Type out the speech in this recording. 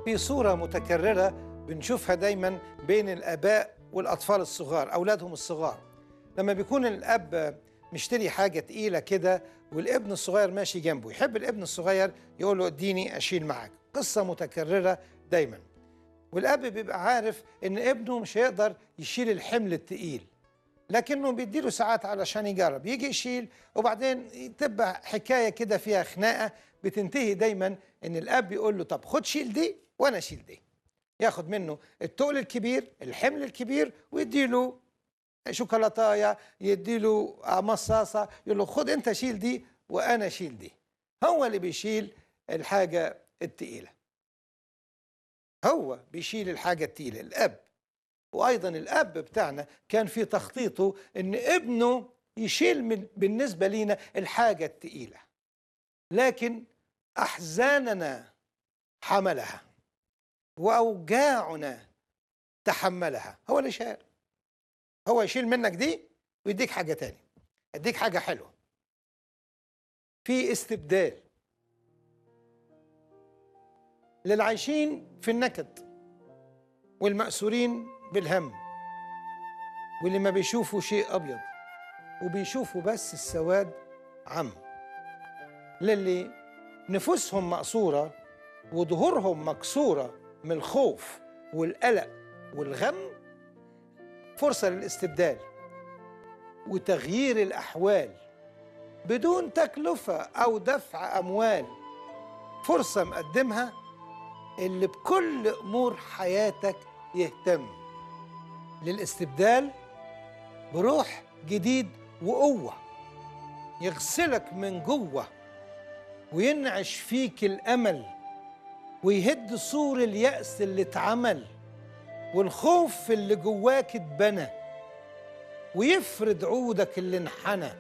في صورة متكررة بنشوفها دايما بين الآباء والأطفال الصغار أولادهم الصغار لما بيكون الأب مشتري حاجة تقيلة كده والابن الصغير ماشي جنبه يحب الابن الصغير يقول له اديني أشيل معاك قصة متكررة دايما والأب بيبقى عارف إن ابنه مش هيقدر يشيل الحمل التقيل لكنه بيديله ساعات علشان يجرب يجي يشيل وبعدين تبقى حكاية كده فيها خناقة بتنتهي دايما إن الأب يقول له طب خد شيل دي وأنا أشيل دي ياخد منه التقل الكبير الحمل الكبير ويديله شوكولاتايه يديله مصاصه يقول له خد انت شيل دي وانا اشيل دي هو اللي بيشيل الحاجه التقيله هو بيشيل الحاجه التقيله الاب وايضا الاب بتاعنا كان في تخطيطه ان ابنه يشيل من بالنسبه لينا الحاجه التقيله لكن احزاننا حملها واوجاعنا تحملها هو اللي شال هو يشيل منك دي ويديك حاجه تاني يديك حاجه حلوه في استبدال للعايشين في النكد والمأسورين بالهم واللي ما بيشوفوا شيء أبيض وبيشوفوا بس السواد عم للي نفوسهم مقصورة وظهورهم مكسورة من الخوف والقلق والغم فرصة للاستبدال وتغيير الأحوال بدون تكلفة أو دفع أموال فرصة مقدمها اللي بكل أمور حياتك يهتم للاستبدال بروح جديد وقوة يغسلك من جوه وينعش فيك الأمل ويهد سور اليأس اللي اتعمل والخوف اللي جواك اتبنى ويفرد عودك اللي انحنى